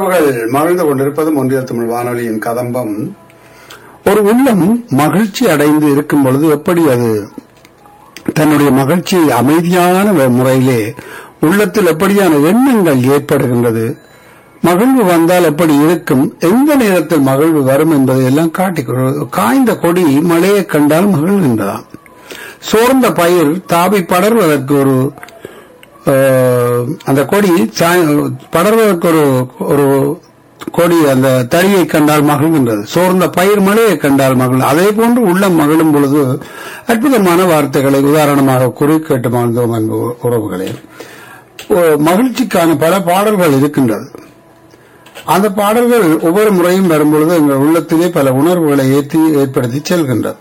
உறவுகள் மகிழ்ந்து கொண்டிருப்பது ஒன்றிய தமிழ் வானொலியின் கதம்பம் ஒரு உள்ளம் மகிழ்ச்சி அடைந்து இருக்கும் பொழுது எப்படி அது தன்னுடைய மகிழ்ச்சியை அமைதியான முறையிலே உள்ளத்தில் எப்படியான எண்ணங்கள் ஏற்படுகின்றது மகிழ்வு வந்தால் எப்படி இருக்கும் எந்த நேரத்தில் மகிழ்வு வரும் என்பதை எல்லாம் காட்டிக் கொடு- காய்ந்த கொடி மழையை கண்டால் மகிழ்கின்றதாம் சோர்ந்த பயிர் தாவி படர்வதற்கு ஒரு அஹ், அந்த கொடி சாய்- படர்வதற்கு ஒரு ஒரு கொடி அந்த தடியை கண்டால் மகிழ்கின்றது சோர்ந்த பயிர் மழையை கண்டால் மகிழ் அதே போன்று உள்ளம் மகிழும் பொழுது அற்புதமான வார்த்தைகளை உதாரணமாக குறி கேட்டு மகிழ்ந்தோம் அன்பு உறவுகளே ஓ, மகிழ்ச்சிக்கான பல பாடல்கள் இருக்கின்றது அந்த பாடல்கள் ஒவ்வொரு முறையும் வரும்பொழுது எங்கள் உள்ளத்திலே பல உணர்வுகளை ஏற்றி ஏற்படுத்தி செல்கின்றது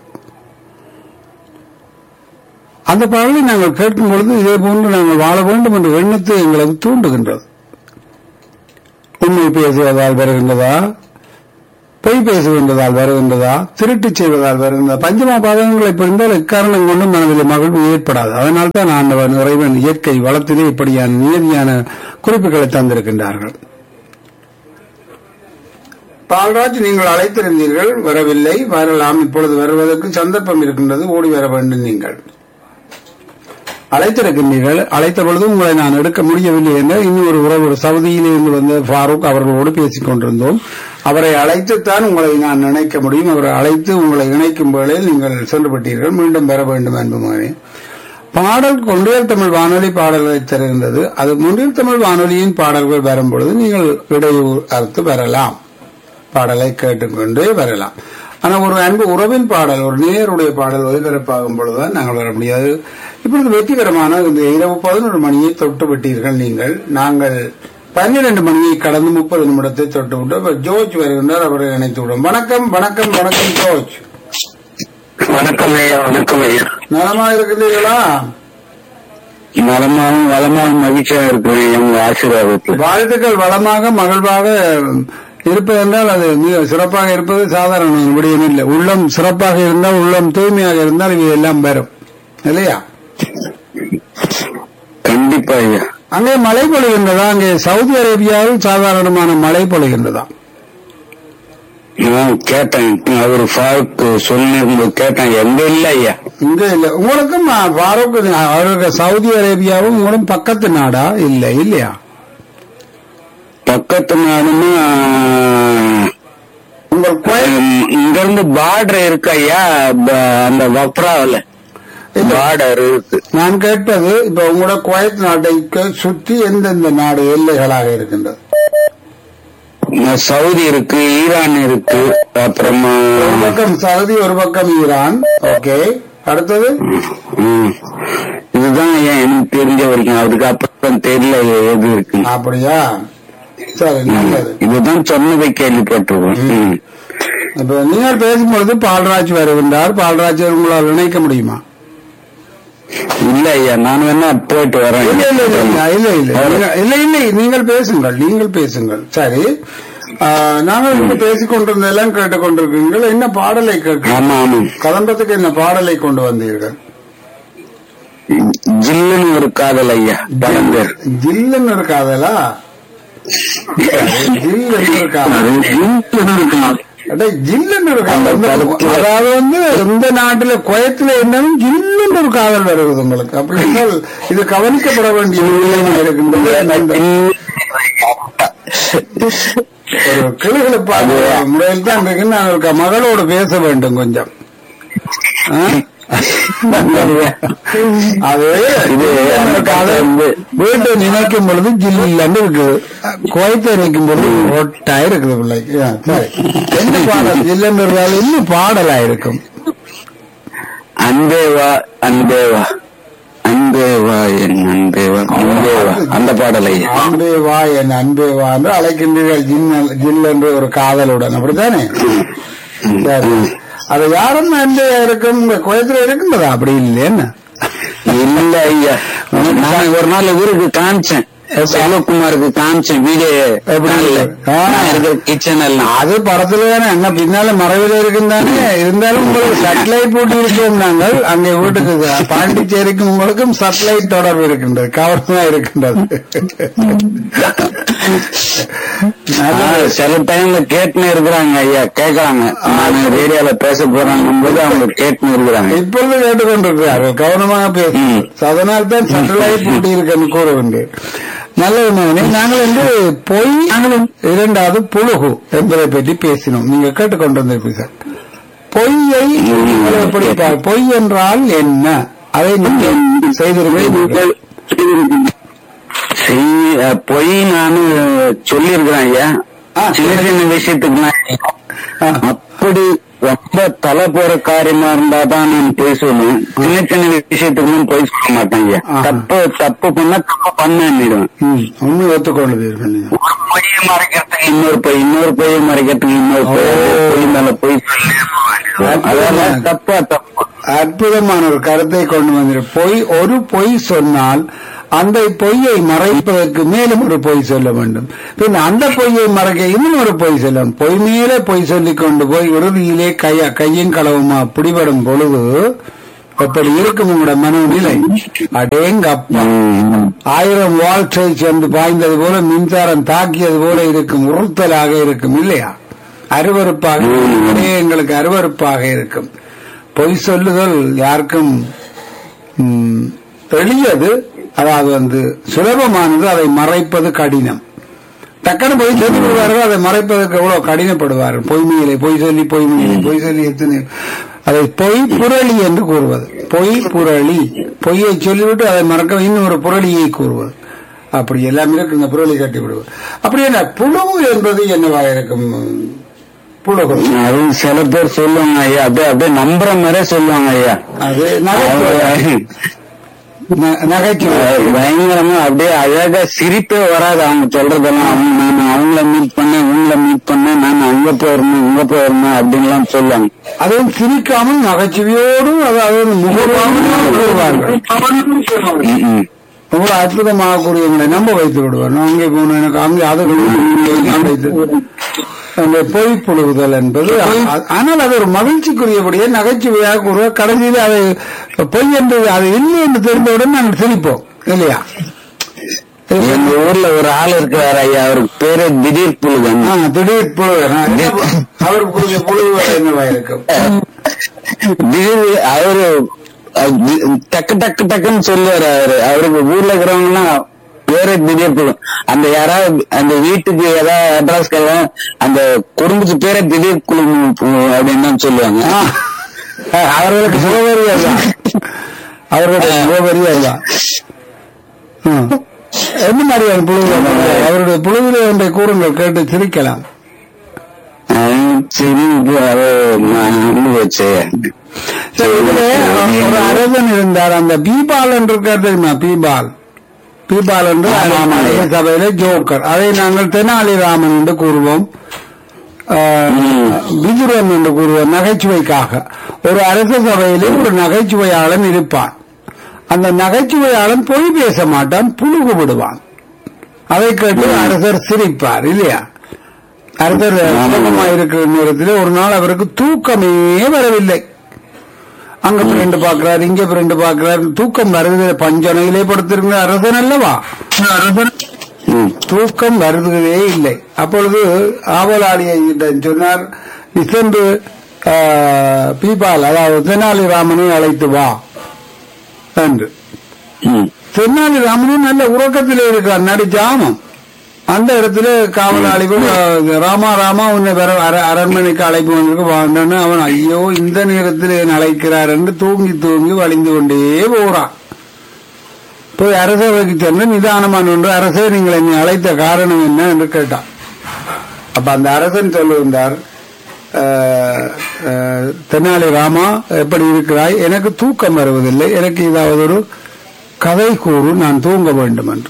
அந்த பாடலை நாங்கள் கேட்கும் பொழுது இதே போன்று நாங்கள் வாழ வேண்டும் என்ற எண்ணத்தை எங்களுக்கு தூண்டுகின்றது உண்மை பேசுவதால் வருகின்றதா பொய் பேசுகின்றதால் வருகின்றதா திருட்டு செய்வதால் வருகின்றதா பஞ்சமா பாதகங்களை புரிந்தால் எக்காரணம் கொண்டும் மனதில் மகிழ்வு ஏற்படாது அதனால் தான் ஆண்டவன் இறைவன் இயற்கை வளத்திலே இப்படியான நியதியான குறிப்புகளை தந்திருக்கின்றார்கள் பால்ராஜ் நீங்கள் அழைத்திருந்தீர்கள் வரவில்லை வரலாம் இப்பொழுது வருவதற்கு சந்தர்ப்பம் இருக்கின்றது ஓடி வர வேண்டும் நீங்கள் அழைத்திருக்கின்றீர்கள் அழைத்த பொழுது உங்களை நான் எடுக்க முடியவில்லை என்றால் இன்னும் ஒரு உறவு ஒரு சவுதியிலே இருந்து வந்த ஃபாரூக் அவர்களோடு பேசிக் கொண்டிருந்தோம் அவரை அழைத்துத்தான் உங்களை நான் நினைக்க முடியும் அவரை அழைத்து உங்களை இணைக்கும் வேளையில் நீங்கள் சென்று விட்டீர்கள் மீண்டும் பெற வேண்டும் என்பதுமானே பாடல் கொன்றியல் தமிழ் வானொலி பாடல்களை தருகின்றது அது முன்றில் தமிழ் வானொலியின் பாடல்கள் வரும் பொழுது நீங்கள் இடையூறு அறுத்து வரலாம் பாடலை கேட்டுக்கொண்டே வரலாம் ஆனா ஒரு அன்பு உறவின் பாடல் ஒரு நேருடைய பாடல் ஒலிபரப்பாகும் பொழுதுதான் நாங்கள் வர முடியாது இப்பொழுது வெற்றிகரமான இந்த இரவு பதினொரு மணியை தொட்டு விட்டீர்கள் நீங்கள் நாங்கள் பன்னிரண்டு மணியை கடந்து முப்பது நிமிடத்தை தொட்டு விட்டு அப்ப ஜோர்ஜ் வருகின்றார் அவரை இணைத்து விடும் வணக்கம் வணக்கம் வணக்கம் ஜோர்ஜ் வணக்கம் ஐயா வணக்கம் ஐயா நலமா இருக்கிறீர்களா நலமாவும் வளமாவும் மகிழ்ச்சியா இருக்கிறேன் உங்க ஆசீர்வாதத்தில் வாழ்த்துக்கள் வளமாக மகிழ்வாக இருப்பது என்றால் அது மிக சிறப்பாக இருப்பது சாதாரண விடயம் இல்லை உள்ளம் சிறப்பாக இருந்தால் உள்ளம் தூய்மையாக இருந்தால் இவை எல்லாம் வரும் இல்லையா கண்டிப்பா ஐயா அங்கே மழை பொழிகின்றதா அங்கே சவுதி அரேபியாவில் சாதாரணமான மழை பொழிகின்றதா நான் கேட்டேன் அவர் ஃபாரூக் சொல்லிருந்தது கேட்டேன் எங்க இல்ல ஐயா இங்க இல்ல உங்களுக்கும் ஆ, ஃபாரூக் அவருக்கு சவுதி அரேபியாவும் உங்களும் பக்கத்து நாடா இல்லை இல்லையா பக்கத்து நாடுன்னா உங்கள் குவை- ஹம், இங்க இருந்து பார்டர் இருக்கு ஐயா ப- அந்த வப்ராவில் பார்டர் இருக்கு நான் கேட்பது இப்ப உங்களோட குவைத் நாட்டை சுற்றி எந்தெந்த நாடு எல்லைகளாக இருக்கின்றது ம- சவுதி இருக்கு ஈரான் இருக்கு அப்புறமா ஒரு பக்கம் சவுதி ஒரு பக்கம் ஈரான் ஓகே அடுத்தது ம், இதுதான் ஐயா எனக்கு தெரிஞ்ச வரைக்கும் அதுக்கு அப்புறம் தெரியல எது இருக்கு அப்படியா சரி நல்லது இதுதான் சொன்னதை கேள்விப்பட்டிருக்கோம் ம். இப்ப நீங்கள் பேசும்பொழுது பால்ராஜ் வருகின்றார் பால்ராஜ் உங்களால் இணைக்க முடியுமா இல்ல ஐயா நான் வேணா போயிட்டு வரேன் இல்ல இல்ல இல்ல இல்ல இல்ல இல்ல நீங்க- இல்ல இல்லை நீங்கள் பேசுங்கள் நீங்கள் பேசுங்கள் சரி ஆ, நாங்கள் இங்கு பேசிக் கொண்டிருந்தெல்லாம் கேட்டுக் கொண்டிருக்கீங்கள் என்ன பாடலை கேட்க ஆமா ஆமா கதம்பத்துக்கு என்ன பாடலை கொண்டு வந்தீர்கள் ஜில்லுன்னு ஒரு காதல் ஐயா படம் பேர் ஜில்லுன்னு இருக்காதலா ஜில்லுன்னு இருக்காது அது ஜில்லுன்னு ஒரு காதல். அட, ஜில்லுன்னு ஒரு காதல் அந்த வந்து- படத்துல- அதாவது வந்து இந்த நாட்டுல குயத்துல என்னன்னு ஜில்லுன்னு ஒரு காதல் வருகிறது உங்களுக்கு அப்படி என்றால் இது கவனிக்கப்பட வேண்டிய நிலைமை இருக்கின்றது அந்த ஒரு கிளுகிழப்பான முறையில் தான் இருக்கு நான் ஒரு மகளோடு பேச வேண்டும் கொஞ்சம் ஆ? அது இது அந்த காதல் வந்து வீட்டை நினைக்கும் பொழுது ஜில்லுன்னு இருக்குது குவைத்தை நினைக்கும் பொழுது ஒட்டா இருக்குது பிள்ளைக்கு ஆ, சரி என்ன பாடல் ஜில்லுன்னு இருந்தாலும் இன்னும் பாடலா இருக்கும் அன்பே வா அன்பே வா அன்பே வா என் அன்பே வா அன்பே வா அந்த பாடல் ஐயா அன்பே வா என் அன்பே வா என்று அழைக்கின்றீர்கள் ஜில் ஜில் என்று ஒரு காதலுடன் அப்படித்தானே சரி அது யாரும் அன்பே இருக்கும் உங்க குயத்துல இருக்கின்றதா அப்படி இல்லையா என்ன இல்ல ஐயா நான் ஒரு நாள் இவருக்கு காமிச்சேன் செல்வகுமாருக்கு காமிச்ச வீடியோ எப்படி? ஆ. கிச்சன் எல்லாம் அது படத்துல தானே அங்க பின்னால மறைவில் இருக்கும் தானே இருந்தாலும் உங்களுக்கு சட்டலைட் போட்டு இருக்கோம் நாங்கள் அங்கே வீட்டுக்கு பாண்டிச்சேரிக்கும் உங்களுக்கும் சட்டலைட் தொடர்பு இருக்கின்றது கவர்மா இருக்கின்றது ஆ, சில டைம்ல கேட்டுன்னு இருக்கிறாங்க ஐயா கேக்குறாங்க நான் ரேடியோல பேச போறாங்க போது அவங்க கேட்டுன்னு இருக்கிறாங்க இப்பொழுது கேட்டுக்கொண்டிருக்கிறார்கள் கவனமாக பேச ம். அதனால் தான் சட்டலைட் போட்டு இருக்கன்னு கூற வேண்டும் நல்ல மகனே நாங்கள் வந்து பொய் இரண்டாவது புழுகு என்பதை பற்றி பேசினோம் நீங்க கேட்டுக்கொண்டிருந்தீர்கள் பொய்யை நீங்கள் எப்படி பா- பொய் என்றால் என்ன அதை நீங்கள் செய்திருக்கிறீர்கள் சரி, அஹ், பொய் நானு சொல்லியிருக்கிறேன் ஐயா ஆ. சின்ன சின்ன விஷயத்துக்குலாம் ஆ. அப்படி ரொம்ப தலை போற காரியமா இருந்தா தான் நான் பொய் சொல்லுவேன் சின்ன சின்ன விஷயத்துக்குலாம் பொய் சொல்ல மாட்டேன் ஐயா ஆஹா. தப்பு தப்பு பண்ணா தப்பு பண்ணேன்னுடுவேன் ம், உண்மை ஒத்துக்கொள்ளுதீர்கள் நீங்கள். ஒரு பொய்யை மறைக்கிறதுக்கு இன்னொரு பொய் இன்னொரு பொய்யை மறைக்கிறதுக்கு இன்னொரு பொய் ஓ. பொய் மேல பொய் சொல்லி அதெல்லாம் தப்பா தப்பு அற்புதமான ஒரு கருத்தை கொண்டு வந்திரு பொய் ஒரு பொய் சொன்னால் அந்த பொய்யை மறைப்பதற்கு மேலும் ஒரு பொய் சொல்ல வேண்டும் பின் அந்த பொய்யை மறைக்க இன்னும் ஒரு பொய் சொல்லணும் பொய் மேலே பொய் சொல்லிக் கொண்டு போய் இறுதியிலே கைய கையும் களவுமா பிடிபடும் பொழுது எப்படி இருக்கும் உங்களோட மனநிலை அடேங்கப்பா ம். ஆயிரம் வாழ்க்கை சென்று பாய்ந்தது போல மின்சாரம் தாக்கியது போல இருக்கும் உறுத்தலாக இருக்கும் இல்லையா அருவருப்பாக இருக்கும். உடனே எங்களுக்கு அருவருப்பாக இருக்கும் பொய் சொல்லுதல் யாருக்கும் ம், எளியது அதாவது வந்து சுலபமானது அதை மறைப்பது கடினம் டக்குனு பொய் சொல்லி விடுவார்கள் அதை மறைப்பதற்கு எவ்வளவு கடினப்படுவார்கள் பொய்மையிலே பொய் சொல்லி பொய்மையிலே பொய் சொல்லி எத்தனை அதை பொய் புரளி என்று கூறுவது பொய் புரளி பொய்யை சொல்லிவிட்டு அதை மறக்க இன்னொரு புரளியை கூறுவது அப்படி எல்லாமே இருக்கு இந்த புரளி கட்டி விடுவது அப்படி என்ன புழு என்பது என்னவாக இருக்கும் புழுகு அது சில பேர் சொல்லுவாங்க ஐயா அப்படியே அப்படியே நம்புற மாதிரியே சொல்லுவாங்க ஐயா அது நகைச்சுவை ந- நகைச்சுவை பயங்கரமா அப்படியே அழகா சிரிப்பே வராது அவங்க சொல்றதெல்லாம் அவங்க நான் அவங்கள மீட் பண்ணேன் இவங்கள மீட் பண்ணேன் நான் அங்க போயிருந்தேன் இங்க போயிருந்தேன் அப்படின்லாம் சொல்லுவாங்க அதுவும் சிரிக்காமல் நகைச்சுவையோடும் அதாவது முகபாவனையோடு கூறுவார்கள் ம், ம். ரொம்ப அற்புதமாக கூடியவங்களை நம்ப வைத்து விடுவார் நான் அங்கே போனேன் எனக்கு அங்கே அது நான் வைத்து அந்த பொய் புழுகுதல் என்பது அ- ஆனால் அது ஒரு மகிழ்ச்சிக்குரியபடியே நகைச்சுவையாக கூறுவ கடைசியில் அது பொய் என்பது அது இல்லை என்று தெரிந்தவுடன் நாங்கள் சிரிப்போம் இல்லையா எங்க ஊர்ல ஒரு ஆள் இருக்கிறாரு ஐயா அவருக்கு பேரு திடீர் புழுகன் ஆ, திடீர் புழுகு அவருக்கு புழுகு புழுகு என்னவா இருக்கும் திடீர் அவரு அஹ், தி- டக்கு டக்கு டக்குன்னு சொல்லுவாரு அவரு அவருக்கு ஊர்ல இருக்கிறவங்க எல்லாம் பேரு திடீர் புழு அந்த யாராவது அந்த வீட்டுக்கு ஏதாவது அட்ரஸ் எல்லாம் அந்த குடும்பத்து பேரே திடீர் குழு அப்படின்னு தான் சொல்லுவாங்க ஆ, அவர்களுக்கு சுகவரி அதுதான் அவர்களுடைய சுகவரி அதுதான் ம். என்ன மாதிரியான புழுவு அவருடைய புழுவிலே ஒன்றை கூறுங்கள் கேட்டு சிரிக்கலாம் அஹ், சரி இது அது நான் வச்சு சரி, இதுல ஒரு அரசன் இருந்தார் அந்த பீபால் என்று இருக்கார் தெரியுமா பீபால் பீபால் என்று ஆமா, ஆமா. அரச சபையில ஜோக்கர் அதை நாங்கள் தெனாலிராமன் என்று கூறுவோம் ஆஹ், விதுரன் என்று கூறுவோம் நகைச்சுவைக்காக ஒரு அரச சபையிலே ஒரு நகைச்சுவையாளன் இருப்பான் அந்த நகைச்சுவையாளன் பொய் பேச மாட்டான் புழுகு விடுவான் அதை கேட்டு அரசர் சிரிப்பார் இல்லையா அரசர் சுலபமாக இருக்கிற நேரத்தில் ஒரு நாள் அவருக்கு தூக்கமே வரவில்லை அங்க பிரண்டு பாக்குறாரு இங்க பிரண்டு பாக்குறாரு தூக்கம் வருது பஞ்சனையிலே படுத்திருக்கிற அரசன் அல்லவா அரசன் ம். தூக்கம் வருவதே இல்லை அப்பொழுது ஆவலாளியை சொன்னார் நீ சென்று ஆ, பீபால் அதாவது தெனாலிராமனை அழைத்து வா என்று ம். தென்னாலிராமனும் நல்ல உறக்கத்திலே இருக்கிறார் நடு ஜாமம் அந்த இடத்துல காவலாளி போய், அஹ், ராமா ராமா உன்னை வர அர- அரண்மனைக்கு அழைப்பு வந்திருக்கு வாண்டன்னு அவன் ஐயோ இந்த நேரத்தில் என் அழைக்கிறார் என்று தூங்கி தூங்கி வழிந்து கொண்டே போறான் போய் அரசவைக்கு சென்று நிதானமான ஒன்று அரசே நீங்கள் என்னை அழைத்த காரணம் என்ன என்று கேட்டான் அப்ப அந்த அரசன் சொல்லுகின்றார் அஹ், அஹ், தென்னாலி ராமா எப்படி இருக்கிறாய் எனக்கு தூக்கம் வருவதில்லை எனக்கு ஏதாவது ஒரு கதை கூறு நான் தூங்க வேண்டும் என்று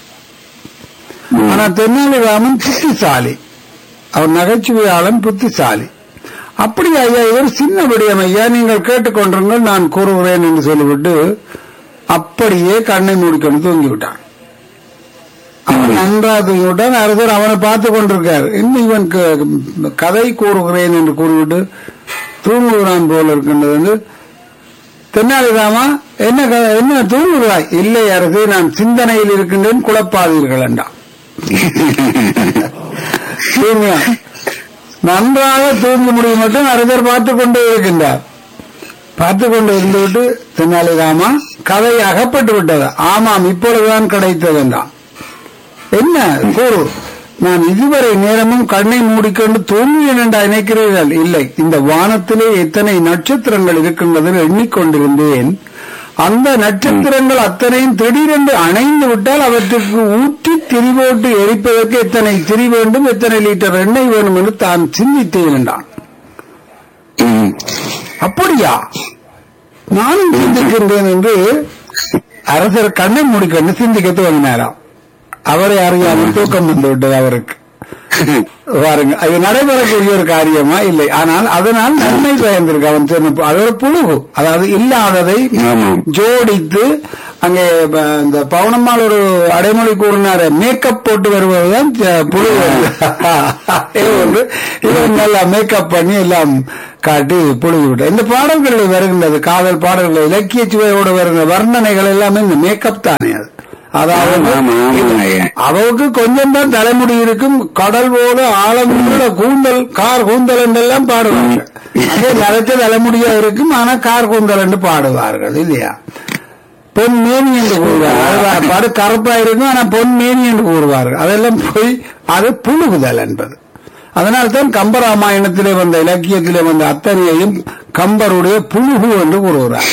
ஆனா தென்னாலி ராமன் புத்திசாலி அவர் நகைச்சுவையாளன் புத்திசாலி அப்படி ஐயா இவர் சின்ன விடயம் ஐயா நீங்கள் கேட்டுக்கொண்டிருங்கள் நான் கூறுகிறேன் என்று சொல்லிவிட்டு அப்படியே கண்ணை மூடிக்கொண்டு தூங்கி விட்டான் அவன் நன்றா தூங்கிவிட்டான் அரசர் அவனை பார்த்து கொண்டிருக்கார் இன்னும் இவன் க- கதை கூறுகிறேன் என்று கூறிவிட்டு தூங்குகிறான் போல இருக்கின்றது என்று தென்னாலிராமா என்ன க- என்ன தூங்குகிறாய் இல்லை அரசே நான் சிந்தனையில் இருக்கின்றேன் குழப்பாதீர்கள் என்றான் தூங்குகிறான் நன்றாக தூங்க முடியும் மட்டும் அரசர் பார்த்து கொண்டே இருக்கின்றார் பார்த்து கொண்டு இருந்துவிட்டு தென்னாலிராமா கதை அகப்பட்டு விட்டது ஆமாம் இப்பொழுதுதான் கிடைத்தது என்றான் என்ன கூறு நான் இதுவரை நேரமும் கண்ணை மூடிக்கொண்டு தூங்கினேன் என்று நினைக்கிறீர்கள் இல்லை இந்த வானத்திலே எத்தனை நட்சத்திரங்கள் இருக்கின்றது எண்ணிக்கொண்டிருந்தேன் அந்த நட்சத்திரங்கள் அத்தனையும் திடீரென்று அணைந்து விட்டால் அவற்றுக்கு ஊற்றி திரிவோட்டு எரிப்பதற்கு எத்தனை திரி வேண்டும் எத்தனை லிட்டர் எண்ணெய் வேண்டும் என்று தான் சிந்தித்தேன் என்றான் ம். அப்படியா நானும் சிந்திக்கின்றேன் என்று அரசர் கண்ணை மூடிக்கொண்டு சிந்திக்க துவங்கினாராம் அவரை அறியாமல் தூக்கம் வந்து விட்டது அவருக்கு பாருங்க அது நடைபெறக்கூடிய ஒரு காரியமா இல்லை ஆனால் அதனால் நன்மை பயந்திருக்கு அவன் சொன்ன அது ஒரு புழுகு அதாவது இல்லாததை ஆமாம். ஜோடித்து அங்கே ப- இந்த பவுனம்மாள் ஒரு அடைமொழி கூறினாரு மேக்கப் போட்டு வருவதுதான் ச- புழுகு அதே ஒன்று இவன் நல்லா மேக்கப் பண்ணி எல்லாம் காட்டி புழுகி விட்டார் இந்த பாடல்களில் வருகின்றது காதல் பாடல்கள் இலக்கிய சுவையோடு வருகிற வர்ணனைகள் எல்லாமே இந்த மேக்கப் தானே அது அதாவது ஆமா, ஆமா, ஐயா. அவருக்கு கொஞ்சம் தான் தலைமுடி இருக்கும் கடல் போல ஆழமுள்ள கூந்தல் கார் கூந்தல் என்றெல்லாம் பாடுவாங்க அதே நரைச்ச தலைமுடியா இருக்கும் ஆனா கார் கூந்தல் என்று பாடுவார்கள் இல்லையா பொன் மேனி என்று கூறுவார்கள் அது பாடு கருப்பா இருக்கும் ஆனா பொன் மேனி என்று கூறுவார்கள் அதெல்லாம் போய் அது புழுகுதல் என்பது அதனால்தான் கம்பராமாயணத்திலே வந்த இலக்கியத்திலே வந்த அத்தனையையும் கம்பருடைய புழுகு என்று கூறுகிறார்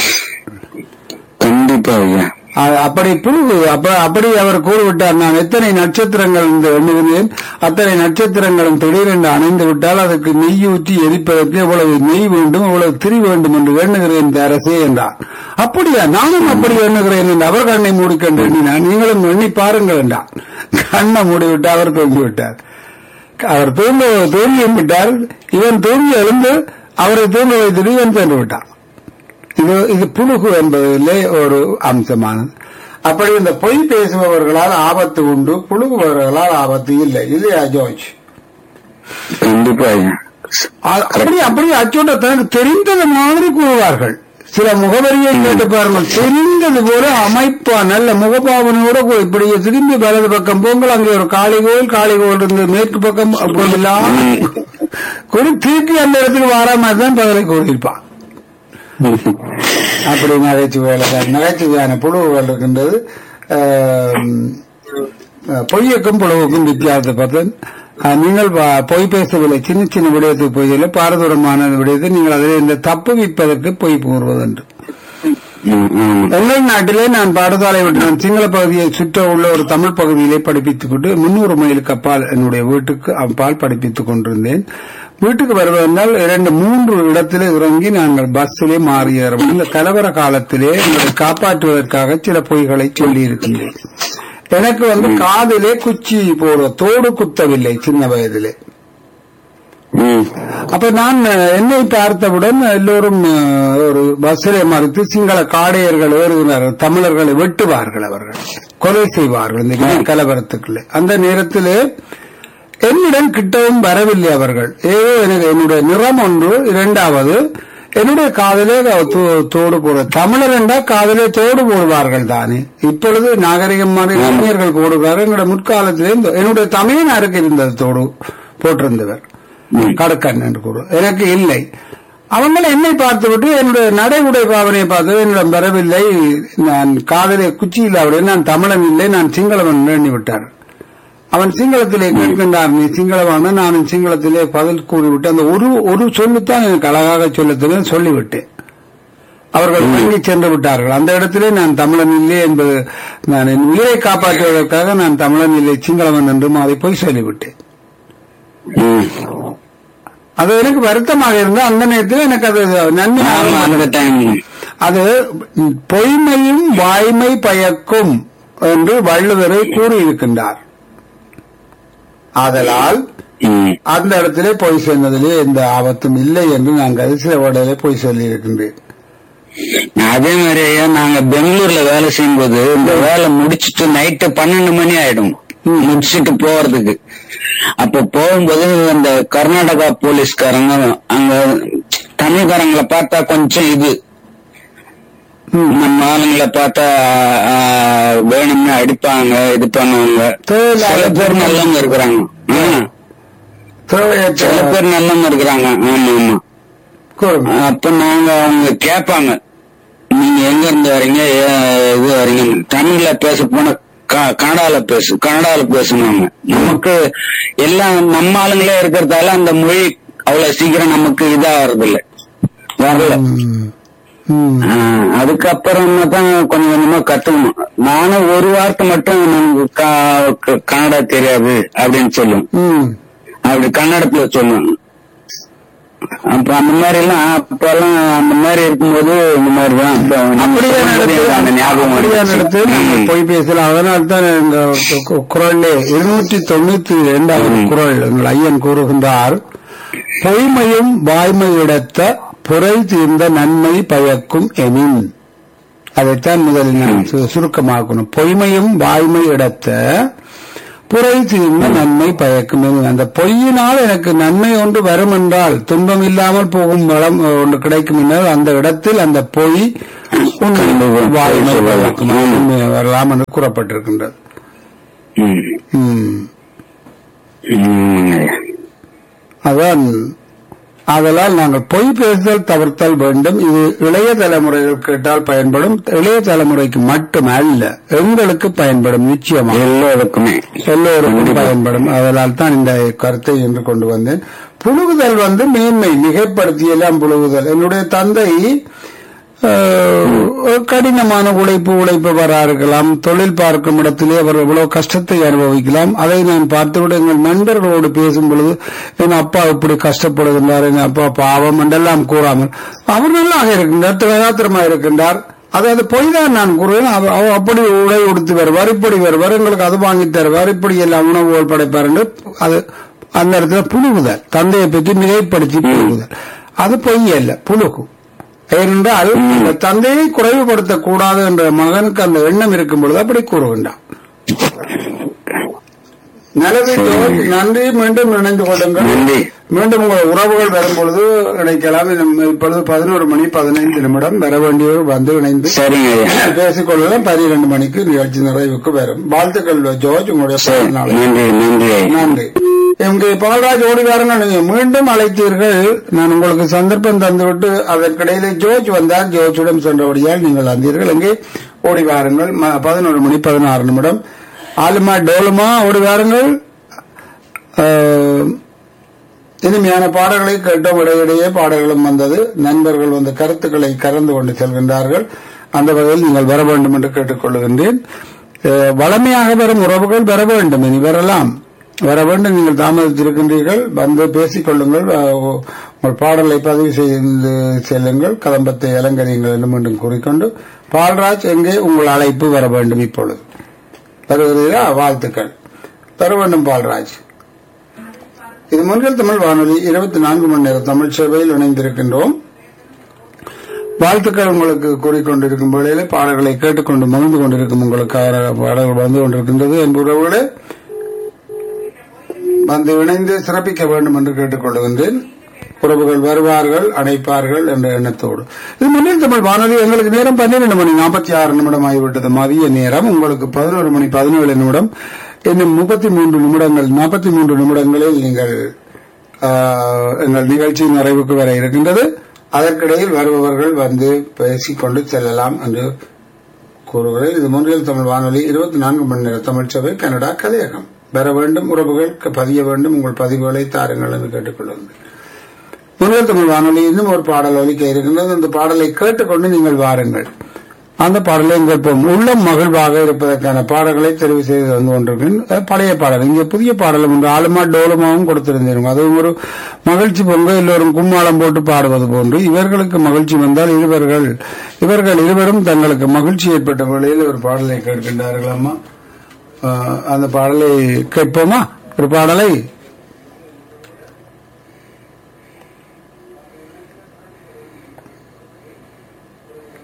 கண்டிப்பா ஐயா அ- அப்படி புழுகு அப்ப அப்படி அவர் கூறிவிட்டார் நான் எத்தனை நட்சத்திரங்கள் என்று எண்ணுகிறேன் அத்தனை நட்சத்திரங்களும் திடீரென்று அணைந்து விட்டால் அதற்கு நெய் ஊற்றி எரிப்பதற்கு எவ்வளவு நெய் வேண்டும் எவ்வளவு திரி வேண்டும் என்று எண்ணுகிறேன் இந்த அரசே என்றார் அப்படியா நானும் அப்படி எண்ணுகிறேன் என்று அவர் கண்ணை மூடிக்கொண்டு எண்ணினார் நீங்களும் எண்ணி பாருங்கள் என்றார் கண்ணை மூடிவிட்டு அவர் தூங்கிவிட்டார் அவர் தூங்க தூங்கியும் விட்டார் இவன் தூங்கி எழுந்து அவரை தூங்க வைத்துட்டு இவன் சென்று விட்டான் இது இது புழுகு என்பதிலே ஒரு அம்சமானது அப்படி இந்த பொய் பேசுபவர்களால் ஆபத்து உண்டு புழுகுபவர்களால் ஆபத்து இல்லை இல்லையா ஜோர்ஜ் கண்டிப்பா ஐயா அ- அப்படி அப்படி அச்சோட்ட தனக்கு தெரிந்தது மாதிரி கூறுவார்கள் சில முகவரியை கேட்டு பாருங்கள் தெரிந்தது போல அமைப்பா நல்ல முகபாவனையோட கூ- இப்படி திரும்பி வலது பக்கம் போங்கள் அங்கே ஒரு காளி கோயில் காளி கோயில் இருந்து மேற்கு பக்கம் போகலாம் குறி திருப்பி அந்த இடத்துக்கு வார மாதிரி தான் பதிலை கூறியிருப்பான் அப்படி நகைச்சுவையில தான் நகைச்சுவையான புழுவுகள் இருக்கின்றது ஆம், பொய்யுக்கும் புழுவுக்கும் வித்தியாசத்தை பார்த்தேன் ஆஹ், நீங்கள் பா- பொய் பேசவில்லை சின்ன சின்ன விடயத்துக்கு பொய்யில்லை பாரதூரமான விடயத்தை நீங்கள் அதில் இந்த தப்பு விப்பதற்கு பொய் கூறுவதுண்டு ம், ம். எங்கள் நாட்டிலே நான் பாடசாலை விட்டு நான் சிங்கள பகுதியை சுற்ற உள்ள ஒரு தமிழ் பகுதியிலே படிப்பித்துக் கொண்டு முன்னூறு மைலுக்கு அப்பால் என்னுடைய வீட்டுக்கு அப்பால் படிப்பித்துக் கொண்டிருந்தேன் வீட்டுக்கு வருவதென்றால் இரண்டு மூன்று இடத்திலே இறங்கி நாங்கள் பஸ்ஸிலே மாறிய இந்த கலவர காலத்திலே எங்களை காப்பாற்றுவதற்காக சில பொய்களை சொல்லி இருக்கின்றேன் எனக்கு வந்து காதிலே குச்சி போட தோடு குத்தவில்லை சின்ன வயதிலே ம். அப்ப நான் அஹ், என்னை பார்த்தவுடன் எல்லோரும் அஹ், ஒரு பஸ்ஸிலே மறுத்து சிங்கள காடையர்கள் ஏறுகிறார்கள் தமிழர்களை வெட்டுவார்கள் அவர்கள் கொலை செய்வார்கள் இந்த இன கலவரத்துக்குள்ளே அந்த நேரத்திலே என்னிடம் கிட்டவும் வரவில்லை அவர்கள் ஏதோ எனக்கு என்னுடைய நிறம் ஒன்று இரண்டாவது என்னுடைய காதலே தோ- தோடு போட தமிழர் என்றால் காதலே தோடு போடுவார்கள் தானே இப்பொழுது நாகரிகம் மாதிரி இளைஞர்கள் போடுவார்கள் என்னுடைய முற்காலத்திலே இந்த- என்னுடைய தமிழனாருக்கு இருந்தது தோடு போட்டிருந்தவர் கடக்கன் என்று கூறு எனக்கு இல்லை அவங்கள் என்னை பார்த்துவிட்டு என்னுடைய நடை உடை பாவனையை பார்த்து என்னிடம் வரவில்லை நான் காதலை குச்சியில் அவரை நான் தமிழன் இல்லை நான் சிங்களவன் எண்ணி விட்டார் அவன் சிங்களத்திலே கேட்கின்றான் நீ சிங்களவான நானும் சிங்களத்திலே பதில் கூறிவிட்டு அந்த ஒரு ஒரு சொல்லுத்தான் எனக்கு அழகாக சொல்லத்திலே சொல்லிவிட்டேன் அவர்கள் வங்கி சென்று விட்டார்கள் அந்த இடத்திலே நான் தமிழன் இல்லை என்பது நான் என் உயிரை காப்பாற்றுவதற்காக நான் தமிழன் இல்லை சிங்களவன் என்றும் அதை போய் சொல்லிவிட்டேன் ம். அது எனக்கு வருத்தமாக இருந்தால் அந்த நேரத்தில் எனக்கு அது ஆமா, நன்மை அந்த டைம் அது பொய்மையும் வாய்மை பயக்கும் என்று வள்ளுவரை கூறியிருக்கின்றார் ஆதலால் ம். அந்த இடத்திலே போய் சேர்ந்ததிலே எந்த ஆபத்தும் இல்லை என்று நான் கடைசி வேடையிலே போய் சொல்லியிருக்கின்றேன் அதே மாதிரி ஐயா நாங்க பெங்களூர்ல வேலை செய்யும்போது இந்த வேலை முடிச்சிட்டு நைட்டு பன்னெண்டு மணி ஆயிடும் முடிச்சுட்டு போறதுக்கு அப்ப போகும்போது அந்த கர்நாடகா போலீஸ்காரங்க அங்க தமிழ்காரங்களை பார்த்தா கொஞ்சம் இது நம்ம ஆளுங்களை பார்த்தா ஆ, வேணும்னு அடிப்பாங்க இது பண்ணுவாங்க தேவையில்லாத சில பேர் நல்லவங்க இருக்கிறாங்க ஆ, சில தேவையற்ற பேர் நல்லவங்க இருக்கிறாங்க ஆமா ஆமா கூறுங்க. அப்ப நாங்க அவங்க கேட்பாங்க நீங்க எங்க இருந்து வரீங்க ஏ- இது வரீங்க தமிழ்ல பேச போன க- கன்னடால பேசு கன்னடால பேசுனாங்க நமக்கு எல்லாம் நம்ம ஆளுங்களே இருக்கிறதால அந்த மொழி அவ்வளவு சீக்கிரம் நமக்கு இதாகிறது இல்ல வரல ம். ம். ஆஹ், அதுக்கப்புறம் தான் கொஞ்சம் கொஞ்சமா கத்துக்கணும் நானும் ஒரு வார்த்தை மட்டும் நமக்கு க- க- கன்னடா தெரியாது அப்படின்னு சொல்லுவேன் ம். அப்படி கன்னடத்துல சொல்லுவேன் அப்ப அந்த மாதிரி எல்லாம் அப்பெல்லாம் அந்த மாதிரி இருக்கும்போது இந்த மாதிரி தான் அப்ப நம்ம அப்படியே சொல்லும்போது நடத்து அந்த ஞாபகம் அப்படியே வந்துச்சு. நடத்து நம்ம ம். போய் பேசலாம் அதனால தான் இந்த கு- குரல்ல இருநூற்றி தொண்ணூத்தி இரண்டாவது ம். குரல் எங்கள் ஐயன் கூறுகின்றார் பொய்மையும் வாய்மையிடத்த புரை தீர்ந்த நன்மை பயக்கும் எனின் அதைத்தான் முதலில் நான் சு- சுருக்கமாக்கணும் பொய்மையும் வாய்மை இடத்த புரை தீர்ந்த நன்மை பயக்கும் எனின் அந்த பொய்யினால் எனக்கு நன்மை ஒன்று வரும் என்றால் துன்பம் இல்லாமல் போகும் வளம் ஒன்று கிடைக்கும் என்றால் அந்த இடத்தில் அந்த பொய் உண்மை, வாய்மை பயக்கும் உண்மை வரலாம் என்று கூறப்பட்டிருக்கின்றது ம். ம். ம். அதான் ஆதலால் நாங்கள் பொய் பேசுதல் தவிர்த்தல் வேண்டும் இது இளைய தலைமுறைகள் கேட்டால் பயன்படும் இளைய தலைமுறைக்கு மட்டும் அல்ல எங்களுக்கு பயன்படும் நிச்சயமாக எல்லோருக்குமே எல்லோருக்கும் பயன்படும் அதனால் தான் இந்த கருத்தை இன்று கொண்டு வந்தேன் புழுகுதல் வந்து மேன்மை மிகைப்படுத்தி எல்லாம் புழுகுதல் என்னுடைய தந்தை அஹ், கடினமான உழைப்பு உழைப்பவராக இருக்கலாம் தொழில் பார்க்கும் இடத்திலே அவர் எவ்வளவு கஷ்டத்தை அனுபவிக்கலாம் அதை நான் பார்த்துவிட எங்கள் நண்பர்களோடு பேசும் பொழுது என் அப்பா இப்படி கஷ்டப்படுகின்றார் என் அப்பா பாவம் என்றெல்லாம் கூறாமல் அவர் நல்லாக இருக்கின்றார் திரகாத்திரமாக இருக்கின்றார் அதாவது பொய் தான் நான் கூறுவேன் அவ- அவ அப்படி உடை உடுத்து வருவார் இப்படி வருவார் எங்களுக்கு அது வாங்கி தருவார் இப்படி எல்லாம் உணவுகள் படைப்பார் என்று அது அந்த இடத்துல புழுகுதல் தந்தையை பற்றி மிகைப்படுத்தி புழுகுதல் அது பொய் அல்ல புழுகு ஏனென்றால் அந்த தந்தையை குறைவுபடுத்தக் கூடாது என்ற மகனுக்கு அந்த எண்ணம் இருக்கும் பொழுது அப்படி கூறுகின்றான் நல்லது ஜோர்ஜ் நன்றி மீண்டும் இணைந்து கொள்ளுங்கள் நன்றி மீண்டும் உங்கள் உறவுகள் வரும்பொழுது இணைக்கலாம் நம்ம இப்பொழுது பதினோரு மணி பதினைந்து நிமிடம் வர வேண்டியவர் வந்து இணைந்து சரிங்க ஐயா பேசிக்கொள்ளலாம் பனிரெண்டு மணிக்கு நிகழ்ச்சி நிறைவுக்கு வரும் வாழ்த்துக்கள் ஜோர்ஜ் உங்களுடைய சரி பிறந்த நாளை நன்றி நன்றி ஐயா நன்றி எங்க பாலராஜ் ஓடிவாருங்க நீங்க மீண்டும் அழைத்தீர்கள் நான் உங்களுக்கு சந்தர்ப்பம் தந்துவிட்டு அதற்கிடையிலே ஜோர்ஜ் வந்தார் ஜோர்ஜுடன் சென்றபடியால் நீங்கள் வந்தீர்கள் எங்கே ஓடி வாருங்கள் ம- பதினோரு மணி பதினாறு நிமிடம் ஆலுமா டோலுமா ஓடி வாருங்கள் ஆஹ், இனிமையான பாடல்களை கேட்டோம் இடையிடையே பாடல்களும் வந்தது நண்பர்கள் வந்து கருத்துக்களை கறந்து கொண்டு செல்கின்றார்கள் அந்த வகையில் நீங்கள் வர வேண்டும் என்று கேட்டுக்கொள்கின்றேன் அஹ், வளமையாக வரும் உறவுகள் வர வேண்டும் இனி வரலாம் வர வேண்டும் நீங்கள் தாமதித்திருக்கின்றீர்கள் வந்து பேசிக் கொள்ளுங்கள் அஹ், உங்கள் பாடலை பதிவு செய்து செல்லுங்கள் கதம்பத்தை அலங்கரியுங்கள் என்று மீண்டும் கூறிக்கொண்டு பால்ராஜ் எங்கே உங்கள் அழைப்பு வர வேண்டும் இப்பொழுது வருகிறீரா வாழ்த்துக்கள் வர வேண்டும் பால்ராஜ் இது முன்கள் தமிழ் வானொலி இருபத்தி நான்கு மணி நேர தமிழ் சேவையில் இணைந்திருக்கின்றோம் வாழ்த்துக்கள் உங்களுக்கு கூறிக்கொண்டிருக்கும் வேளையிலே பாடல்களை கேட்டுக்கொண்டு மகிழ்ந்து கொண்டிருக்கும் உங்களுக்காக பாடல்கள் வந்து கொண்டிருக்கின்றது என்பவர்களே வந்து இணைந்து சிறப்பிக்க வேண்டும் என்று கேட்டுக்கொள்கின்றேன் உறவுகள் வருவார்கள் அடைப்பார்கள் என்ற எண்ணத்தோடு இது முன்னில் தமிழ் வானொலி எங்களுக்கு நேரம் பன்னிரண்டு மணி நாற்பத்தி ஆறு நிமிடம் ஆகிவிட்டது மதிய நேரம் உங்களுக்கு பதினோரு மணி பதினேழு நிமிடம் இன்னும் முப்பத்தி மூன்று நிமிடங்கள் நாற்பத்தி மூன்று நிமிடங்களில் நீங்கள் ஆஹ், எங்கள் நிகழ்ச்சி நிறைவுக்கு வர இருக்கின்றது அதற்கிடையில் வருபவர்கள் வந்து பேசிக்கொண்டு செல்லலாம் என்று கூறுகிறேன் இது முன்றில் தமிழ் வானொலி இருபத்தி நான்கு மணி நேர தமிழ் சபை கனடா கலையகம் பெற வேண்டும் உறவுகள் க- பதிய வேண்டும் உங்கள் பதிவுகளை தாருங்கள் என்று கேட்டுக்கொள்ளுங்கள் முன்னில் தமிழ் வானொலி இன்னும் ஒரு பாடல் ஒலிக்க இருக்கின்றது அந்த பாடலை கேட்டுக்கொண்டு நீங்கள் வாருங்கள் அந்த பாடலை கேட்போம் உள்ளம் மகிழ்வாக இருப்பதற்கான பாடல்களை தெரிவு செய்து வந்து கொண்டிருக்கேன் அஹ் பழைய பாடல் இங்கே புதிய பாடலும் உண்டு ஆளுமா டோலுமாவும் கொடுத்திருந்தேன் அதுவும் ஒரு மகிழ்ச்சி பொங்க எல்லோரும் கும்மாளம் போட்டு பாடுவது போன்று இவர்களுக்கு மகிழ்ச்சி வந்தால் இருவர்கள் இவர்கள் இருவரும் தங்களுக்கு மகிழ்ச்சி ஏற்பட்ட வேளையில் ஒரு பாடலை கேட்கின்றார்கள் அம்மா அஹ் அந்த பாடலை கேட்போமா ஒரு பாடலை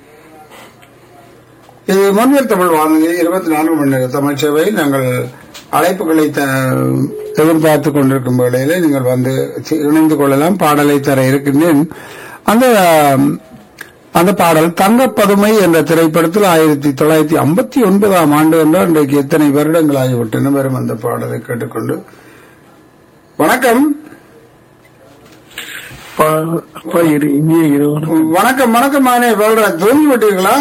இது மண்ணில் தமிழ் வானொலி இருபத்தி நான்கு மணி நேர தமிழ் சேவை நாங்கள் அழைப்புகளை த- எதிர்பார்த்து கொண்டிருக்கும் வேளையிலே நீங்கள் வந்து சி- இணைந்து கொள்ளலாம் பாடலை தர இருக்கின்றேன் அந்த அந்த பாடல் தங்கப்பதுமை என்ற திரைப்படத்தில் ஆயிரத்தி தொள்ளாயிரத்தி ஐம்பத்தி ஒன்பதாம் ஆண்டு என்றால் இன்றைக்கு எத்தனை வருடங்கள் ஆகிவிட்டன வரும் அந்த பாடலை கேட்டுக்கொண்டு வணக்கம் அப்பா இரு இனிய இரவு வணக்கம் வணக்கம் மானே சொல்ற தூங்கி விட்டீர்களா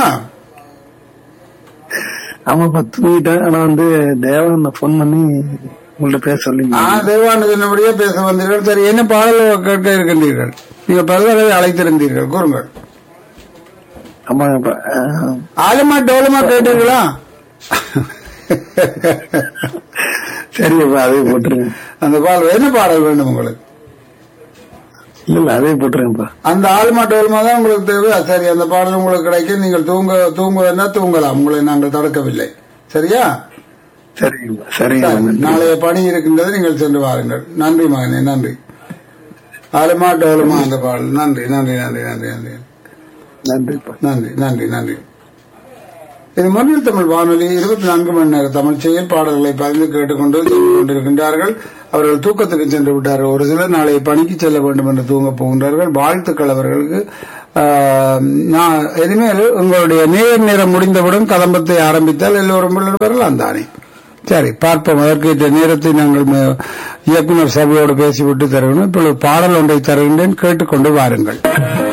ஆமாப்பா தூங்கிட்டேன் ஆனா வந்து தேவன் போன் பண்ணி உங்கள்ட்ட பேச சொல்லிங்க ஆ தேவானதினபடியே பேச வந்தீர்கள் சரி என்ன பாடல் கேட்க இருக்கின்றீர்கள் நீங்க பல தடவை அழைத்திருந்தீர்கள் கூறுங்கள் ஆமாங்கப்பா ஆஹ், ஆலமா டோலமா கேட்டீர்களா சரிப்பா அதே போட்டுருங்க அந்த பாடல் என்ன பாடல் வேண்டும் உங்களுக்கு இல்ல இல்ல அதே போட்டுருங்கப்பா அந்த ஆல்மா டோல்மா தான் உங்களுக்கு தேவை சரி அந்த பாடல் உங்களுக்கு கிடைக்கும் நீங்கள் தூங்க தூங்குவதா தூங்கலாம் உங்களை நாங்கள் தடுக்கவில்லை சரியா சரிங்கப்பா சரி, சரிங்க நாளைய பணி இருக்கின்றது நீங்கள் சென்று வாருங்கள் நன்றி மகனே நன்றி ஆலமா டோலமா அந்த பாடல் நன்றி நன்றி நன்றி நன்றி நன்றி நன்றிப்பா நன்றி நன்றி நன்றி இது மொழியில் தமிழ் வானொலி இருபத்தி நான்கு மணி நேர தமிழ் செயல் பாடல்களை பகிர்ந்து கேட்டுக்கொண்டு சென்று கொண்டிருக்கின்றார்கள் அவர்கள் தூக்கத்துக்கு சென்று விட்டார்கள் ஒரு சிலர் நாளை பணிக்கு செல்ல வேண்டும் என்று தூங்க போகின்றார்கள் வாழ்த்துக்கள் அவர்களுக்கு ஆஹ், நான் இனிமேல் உங்களுடைய நேர் நேரம் முடிந்தவுடன் கதம்பத்தை ஆரம்பித்தால் எல்லோரும் உள்ளே வரலாம் தானே சரி பார்ப்போம் அதற்கேற்ற நேரத்தை நாங்கள் ம- இயக்குனர் சபையோடு பேசிவிட்டு தருகிறோம் இப்பொழுது பாடல் ஒன்றை தருகின்றேன் கேட்டுக்கொண்டு வாருங்கள்